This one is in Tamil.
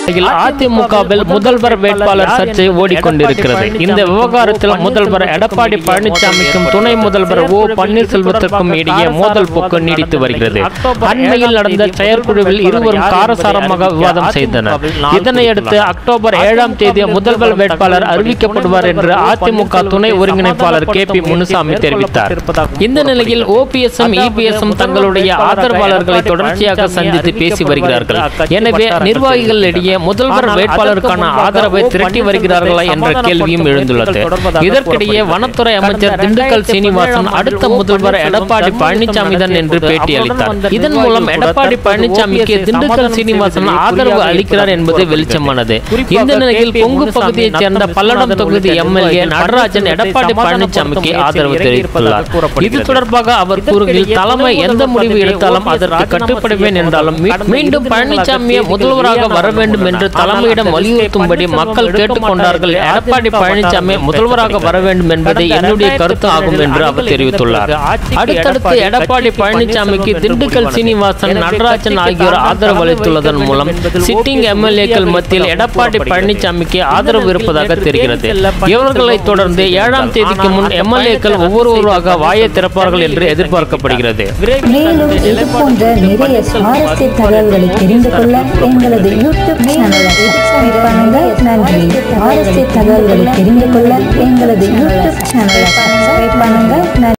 அதிமுகவில் முதல்வர் வேட்பாளர் சர்ச்சை ஓடிக்கொண்டிருக்கிறது இந்த விவகாரத்தில் முதல்வர் எடப்பாடி பழனிசாமிக்கும் துணை முதல்வர் ஓ பன்னீர்செல்வத்திற்கும் இடையே மோதல் போக்கு நீடித்து வருகிறது அண்மையில் நடந்த செயற்குழுவில் இருவரும் காரசாரமாக விவாதம் செய்தனர் இதனையடுத்து அக்டோபர் ஏழாம் தேதி முதல்வர் வேட்பாளர் அறிவிக்கப்படுவார் என்று அதிமுக துணை ஒருங்கிணைப்பாளர் கே பி முனுசாமி தெரிவித்தார் இந்த நிலையில் ஓபிஎஸ்எம் இபிஎஸ்எம் தங்களுடைய ஆதரவாளர்களை தொடர்ச்சியாக சந்தித்து பேசி வருகிறார்கள் எனவே நிர்வாகிகளிடையே முதல்வர் வேட்பாளருக்கான ஆதரவை திரட்டி வருகிறார்களா என்ற கேள்வியும் எழுந்துள்ளது இதற்கிடையே வனத்துறை அமைச்சர் திண்டுக்கல் சீனிவாசன் அடுத்த முதல்வர் எடப்பாடி பழனிசாமி தான் என்று பேட்டியளித்தார் இதன் மூலம் எடப்பாடி பழனிசாமிக்கு திண்டுக்கல் சீனிவாசன் ஆதரவு அளிக்கிறார் என்பது வெளிச்சமானது இந்த நிலையில் பொங்கு பகுதியைச் சேர்ந்த பல்லடம் தொகுதி எம்எல்ஏ நடராஜன் எடப்பாடி பழனிசாமிக்கு ஆதரவு தெரிவித்துள்ளார் இது தொடர்பாக அவர் கூறுகையில் தலைமை எந்த முடிவு எடுத்தாலும் அதற்கு கட்டுப்படுவேன் என்றாலும் மீ- மீண்டும் பழனிசாமியை முதல்வராக வர வேண்டும் என்று தலைமையிடம் வலியுறுத்தும்படி மக்கள் கேட்டுக்கொண்டார்கள் எடப்பாடி பழனிசாமி முதல்வராக வர வேண்டும் என்பது என்னுடைய கருத்து ஆகும் என்று அவர் தெரிவித்துள்ளார் அடுத்தடுத்து எடப்பாடி பழனிசாமிக்கு திண்டுக்கல் சீனிவாசன் நடராஜன் ஆகியோர் ஆதரவு அளித்துள்ளதன் மூலம் சிட்டிங் எம்எல்ஏக்கள் மத்தியில் எடப்பாடி பழனிசாமிக்கு ஆதரவு இருப்பதாக தெரிகிறது இவர்களை தொடர்ந்து ஏழாம் தேதிக்கு முன் எம்எல்ஏக்கள் ஒவ்வொருவராக வாயை திறப்பார்கள் என்று எதிர்பார்க்கப்படுகிறது மேலும் இது போன்ற நிறைய சுவாரஸ்ய தகவல்களை தெரிந்து கொள்ள எங்களது யூடியூப் சேனலை சப்ஸ்கிரைப் பண்ணுங்க நன்றி சுவாரஸ்ய தகவல்களை தெரிந்து கொள்ள எங்களது யூடியூப் சேனலை சப்ஸ்கிரைப் பண்ணுங்க நன்றி